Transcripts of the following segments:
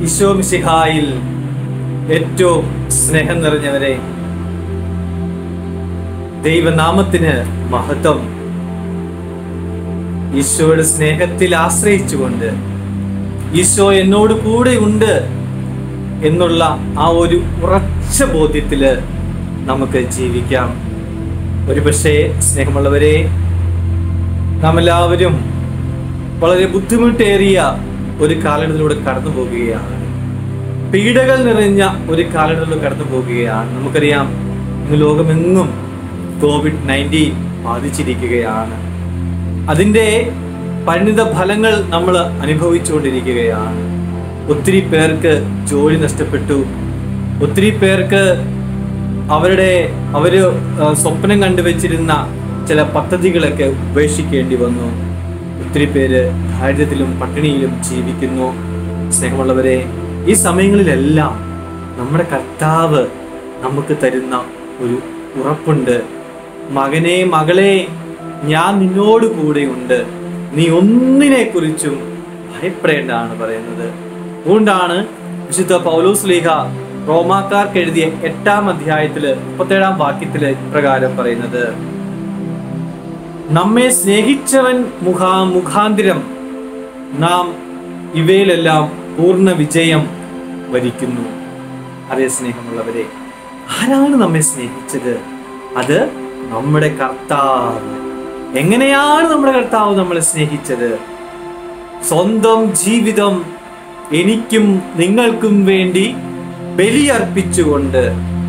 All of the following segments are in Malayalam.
ഈശോ മിശിഹായിൽ ഏറ്റവും സ്നേഹം നിറഞ്ഞവരെ ദൈവനാമത്തിന് മഹത്വം ഈശോയുടെ സ്നേഹത്തിൽ ആശ്രയിച്ചുകൊണ്ട് ഈശോ എന്നോട് കൂടെ ഉണ്ട് എന്നുള്ള ആ ഒരു ഉറച്ച ബോധ്യത്തില് നമുക്ക് ജീവിക്കാം ഒരുപക്ഷെ സ്നേഹമുള്ളവരെ നാം എല്ലാവരും വളരെ ബുദ്ധിമുട്ടേറിയ ഒരു കാലഘട്ടത്തിലൂടെ കടന്നു പോകുകയാണ് പീഡകൾ നിറഞ്ഞ ഒരു കാലഘട്ടത്തിലൂടെ കടന്നു പോകുകയാണ് നമുക്കറിയാം ഇന്ന് ലോകമെങ്ങും കോവിഡ് നയൻറ്റീൻ ബാധിച്ചിരിക്കുകയാണ് അതിൻ്റെ പരിണിത ഫലങ്ങൾ നമ്മൾ അനുഭവിച്ചുകൊണ്ടിരിക്കുകയാണ് ഒത്തിരി പേർക്ക് ജോലി നഷ്ടപ്പെട്ടു ഒത്തിരി പേർക്ക് അവരുടെ അവര് ആ, സ്വപ്നം കണ്ടുവച്ചിരുന്ന ചില പദ്ധതികളൊക്കെ ഉപേക്ഷിക്കേണ്ടി വന്നു ഒത്തിരി പേര് ദാരിദ്ര്യത്തിലും പട്ടിണിയിലും ജീവിക്കുന്നു സ്നേഹമുള്ളവരെ ഈ സമയങ്ങളിലെല്ലാം നമ്മുടെ കർത്താവ് നമുക്ക് തരുന്ന ഒരു ഉറപ്പുണ്ട് മകനെ മകളെ ഞാൻ നിന്നോട് കൂടെയുണ്ട് നീ ഒന്നിനെ കുറിച്ചും ഭയപ്പെടേണ്ടാണ് പറയുന്നത് അതുകൊണ്ടാണ് വിശുദ്ധ പൗലോസ് ലീഹ റോമാക്കാർക്ക് എഴുതിയ എട്ടാം അധ്യായത്തില് മുപ്പത്തേഴാം വാക്യത്തില് ഇപ്രകാരം പറയുന്നത് നമ്മെ സ്നേഹിച്ചവൻ മുഖാ മുഖാന്തിരം നാം ഇവയിലെല്ലാം പൂർണ്ണ വിജയം വരിക്കുന്നു അതേ സ്നേഹമുള്ളവരെ ആരാണ് നമ്മെ സ്നേഹിച്ചത് അത് നമ്മുടെ കർത്താവ് എങ്ങനെയാണ് നമ്മുടെ കർത്താവ് നമ്മളെ സ്നേഹിച്ചത് സ്വന്തം ജീവിതം എനിക്കും നിങ്ങൾക്കും വേണ്ടി ബലിയർപ്പിച്ചുകൊണ്ട്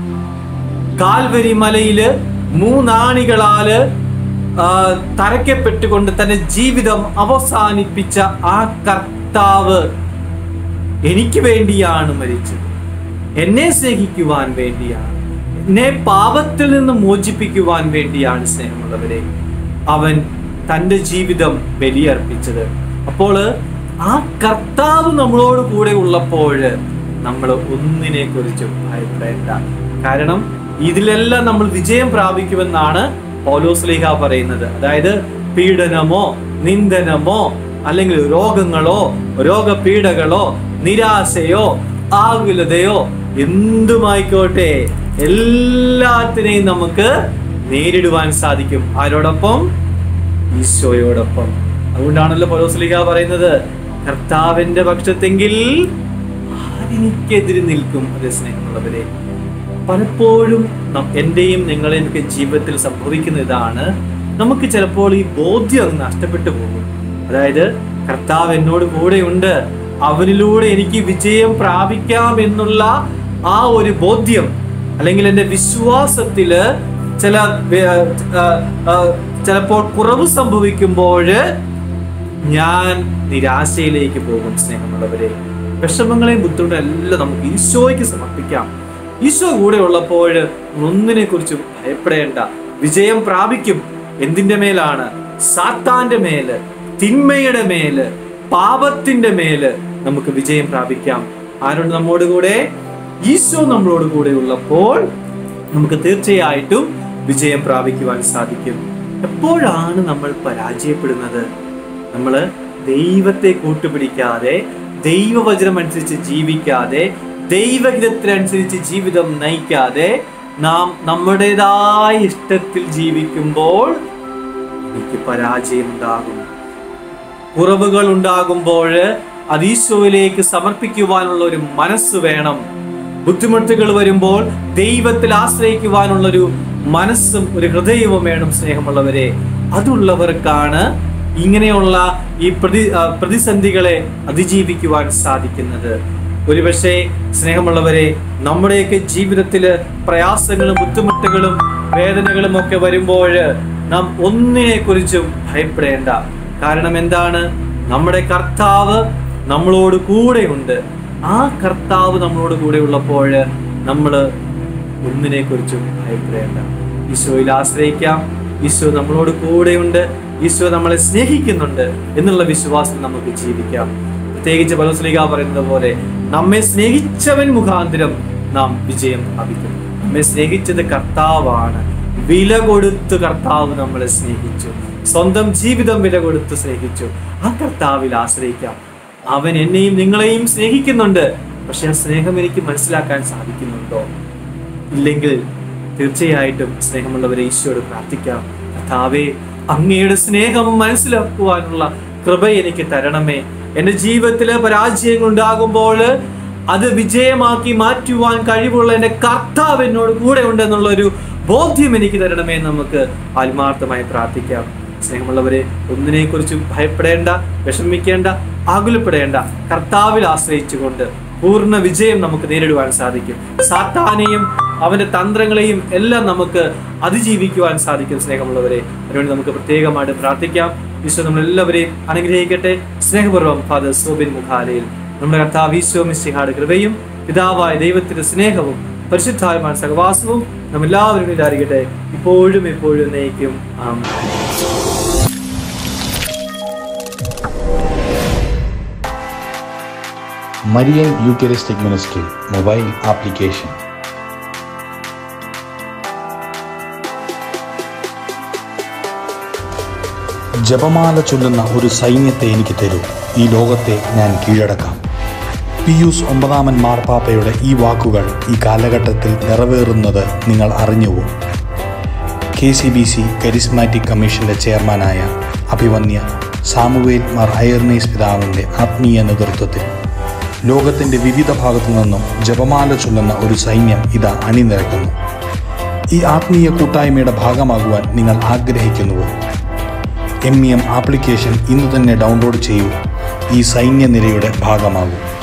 കാൽവരി മലയില് മൂന്നാണികളാല് ആ, തറയ്ക്കപ്പെട്ടുകൊണ്ട് തന്റെ ജീവിതം അവസാനിപ്പിച്ച ആ കർത്താവ് എനിക്ക് വേണ്ടിയാണ് മരിച്ചത് എന്നെ സ്നേഹിക്കുവാൻ വേണ്ടിയാണ് എന്നെ പാപത്തിൽ നിന്ന് മോചിപ്പിക്കുവാൻ വേണ്ടിയാണ് സ്നേഹമുള്ളവരെ അവൻ തൻ്റെ ജീവിതം ബലിയർപ്പിച്ചത് അപ്പോൾ ആ കർത്താവ് നമ്മളോട് കൂടെ ഉള്ളപ്പോൾ നമ്മൾ ഒന്നിനെ കുറിച്ചും ഭയപ്പെടേണ്ട കാരണം ഇതിലെല്ലാം നമ്മൾ വിജയം പ്രാപിക്കുമെന്നാണ് പൗലോസ്ലിഹ പറയുന്നത് അതായത് പീഡനമോ നിന്ദനമോ അല്ലെങ്കിൽ രോഗങ്ങളോ രോഗപീഠകളോ നിരാശയോ ആകുലതയോ എന്തുമായിക്കോട്ടെ എല്ലാത്തിനെയും നമുക്ക് നേരിടുവാൻ സാധിക്കും ആരോടൊപ്പം ഈശോയോടൊപ്പം അതുകൊണ്ടാണല്ലോ പൗലോസ്ലിഹ പറയുന്നത് കർത്താവിന്റെ പക്ഷത്തെങ്കിൽ ആരെനിക്കെതിരെ നിൽക്കും അതേ സ്നേഹമുള്ളവരെ പലപ്പോഴും നം- എന്റെയും നിങ്ങളെയും ഒക്കെ ജീവിതത്തിൽ സംഭവിക്കുന്ന ഇതാണ് നമുക്ക് ചിലപ്പോൾ ഈ ബോധ്യം അങ്ങ് നഷ്ടപ്പെട്ടു പോകും അതായത് കർത്താവ് എന്നോട് കൂടെയുണ്ട് അവനിലൂടെ എനിക്ക് വിജയം പ്രാപിക്കാം എന്നുള്ള ആ ഒരു ബോധ്യം അല്ലെങ്കിൽ എൻ്റെ വിശ്വാസത്തില് ചില വേ- ആ, ആ, ചിലപ്പോൾ കുറവ് സംഭവിക്കുമ്പോൾ ഞാൻ നിരാശയിലേക്ക് പോകും സ്നേഹമുള്ളവരെ വിഷമങ്ങളെയും ബുദ്ധിമുട്ടും എല്ലാം നമുക്ക് ഈശോയ്ക്ക് സമർപ്പിക്കാം ഈശോ കൂടെ ഉള്ളപ്പോൾ ഒന്നിനെ കുറിച്ചും ഭയപ്പെടേണ്ട വിജയം പ്രാപിക്കും എന്തിന്റെ മേലാണ് സാത്താന്റെ മേല് തിന്മയുടെ മേല് പാപത്തിന്റെ മേല് നമുക്ക് വിജയം പ്രാപിക്കാം ആരോട് നമ്മോട് കൂടെ ഈശോ നമ്മളോട് കൂടെ ഉള്ളപ്പോൾ നമുക്ക് തീർച്ചയായിട്ടും വിജയം പ്രാപിക്കുവാൻ സാധിക്കും എപ്പോഴാണ് നമ്മൾ പരാജയപ്പെടുന്നത് നമ്മൾ ദൈവത്തെ കൂട്ടുപിടിക്കാതെ ദൈവവചനം അനുസരിച്ച് ജീവിക്കാതെ ദൈവഹിതത്തിനനുസരിച്ച് ജീവിതം നയിക്കാതെ നാം നമ്മുടേതായ ഇഷ്ടത്തിൽ ജീവിക്കുമ്പോൾ എനിക്ക് പരാജയം ഉണ്ടാകും കുറവുകൾ ഉണ്ടാകുമ്പോൾ അത് ഈശോയിലേക്ക് സമർപ്പിക്കുവാനുള്ള ഒരു മനസ്സ് വേണം ബുദ്ധിമുട്ടുകൾ വരുമ്പോൾ ദൈവത്തിൽ ആശ്രയിക്കുവാനുള്ള ഒരു മനസ്സും ഒരു ഹൃദയവും വേണം സ്നേഹമുള്ളവരെ അതുള്ളവർക്കാണ് ഇങ്ങനെയുള്ള ഈ പ്രതി ആ, പ്രതിസന്ധികളെ അതിജീവിക്കുവാൻ സാധിക്കുന്നത് ഒരുപക്ഷെ സ്നേഹമുള്ളവരെ നമ്മുടെയൊക്കെ ജീവിതത്തില് പ്രയാസങ്ങളും ബുദ്ധിമുട്ടുകളും വേദനകളും ഒക്കെ വരുമ്പോൾ നാം ഒന്നിനെ കുറിച്ചും ഭയപ്പെടേണ്ട കാരണം എന്താണ് നമ്മുടെ കർത്താവ് നമ്മളോട് കൂടെയുണ്ട് ആ കർത്താവ് നമ്മളോട് കൂടെ ഉള്ളപ്പോൾ നമ്മൾ ഒന്നിനെ കുറിച്ചും ഭയപ്പെടേണ്ട ഈശോയിൽ ആശ്രയിക്കാം ഈശോ നമ്മളോട് കൂടെയുണ്ട് ഈശോ നമ്മളെ സ്നേഹിക്കുന്നുണ്ട് എന്നുള്ള വിശ്വാസം നമുക്ക് ജീവിക്കാം പ്രത്യേകിച്ച് പലസ്ലിക പറയുന്നത് പോലെ നമ്മെ സ്നേഹിച്ചവൻ മുഖാന്തരം നാം വിജയം പ്രാപിക്കും നമ്മെ സ്നേഹിച്ചത് കർത്താവാണ് വില കൊടുത്ത് കർത്താവ് നമ്മളെ സ്നേഹിച്ചു സ്വന്തം ജീവിതം വില കൊടുത്ത് സ്നേഹിച്ചു ആ കർത്താവിൽ ആശ്രയിക്കാം അവൻ എന്നെയും നിങ്ങളെയും സ്നേഹിക്കുന്നുണ്ട് പക്ഷെ ആ സ്നേഹം എനിക്ക് മനസ്സിലാക്കാൻ സാധിക്കുന്നുണ്ടോ ഇല്ലെങ്കിൽ തീർച്ചയായിട്ടും സ്നേഹമുള്ളവരെ ഈശോയോട് പ്രാർത്ഥിക്കാം കർത്താവേ അങ്ങയുടെ സ്നേഹം മനസ്സിലാക്കുവാനുള്ള കൃപ എനിക്ക് തരണമേ എൻ്റെ ജീവിതത്തില് പരാജയങ്ങൾ ഉണ്ടാകുമ്പോൾ അത് വിജയമാക്കി മാറ്റുവാൻ കഴിവുള്ള എൻ്റെ കർത്താവ് എന്നോട് കൂടെ ഉണ്ടെന്നുള്ള ഒരു ബോധ്യം എനിക്ക് തരണമേ എന്ന് നമുക്ക് ആത്മാർത്ഥമായി പ്രാർത്ഥിക്കാം സ്നേഹമുള്ളവരെ ഒന്നിനെ കുറിച്ച് ഭയപ്പെടേണ്ട വിഷമിക്കേണ്ട ആകുലപ്പെടേണ്ട കർത്താവിൽ ആശ്രയിച്ചുകൊണ്ട് പൂർണ്ണ വിജയം നമുക്ക് നേരിടുവാൻ സാധിക്കും സാത്താനെയും അവന്റെ തന്ത്രങ്ങളെയും എല്ലാം നമുക്ക് അതിജീവിക്കുവാൻ സാധിക്കും സ്നേഹമുള്ളവരെ അതിനുവേണ്ടി നമുക്ക് പ്രത്യേകമായിട്ട് പ്രാർത്ഥിക്കാം ഈശോ നമ്മളെല്ലാവരെയും അനുഗ്രഹിക്കട്ടെ സ്നേഹപൂർവ്വം ഫാദർ സോബിൻ മുഖാലയിൽ നമ്മുടെ കർത്താവ് ഈശോ മിശിഹാട് കൃപയും പിതാവായ ദൈവത്തിന്റെ സ്നേഹവും പരിശുദ്ധാത്മാൻ സഹവാസവും നമ്മെല്ലാവരും ഇതായിരിക്കട്ടെ ഇപ്പോഴും എപ്പോഴും നയിക്കും ആമേൻ Marian Eucharistic Ministry mobile application. ജപമാല ചൊല്ലുന്ന ഒരു സൈന്യത്തെ എനിക്ക് തരൂ ഈ ലോകത്തെ ഞാൻ കീഴടക്കാം പിയൂസ് ഒമ്പതാമൻ മാർപ്പാപ്പയുടെ ഈ വാക്കുകൾ ഈ കാലഘട്ടത്തിൽ നിറവേറുന്നത് നിങ്ങൾ അറിഞ്ഞുവോ K C B C charismatic കമ്മീഷന്റെ ചെയർമാനായ അഭിവന്യ സാമുവേൽ മാർ അയർനീസ് പിതാവിൻ്റെ ആത്മീയ നേതൃത്വത്തിൽ ലോകത്തിൻ്റെ വിവിധ ഭാഗത്തു നിന്നും ജപമാല ചൊല്ലുന്ന ഒരു സൈന്യം ഇതാ അണിനിരക്കുന്നു ഈ ആത്മീയ കൂട്ടായ്മയുടെ ഭാഗമാകുവാൻ നിങ്ങൾ ആഗ്രഹിക്കുന്നുവോ എം ഇ എം ആപ്ലിക്കേഷൻ ഇന്ന് തന്നെ ഡൗൺലോഡ് ചെയ്യൂ ഈ സൈന്യനിരയുടെ ഭാഗമാകൂ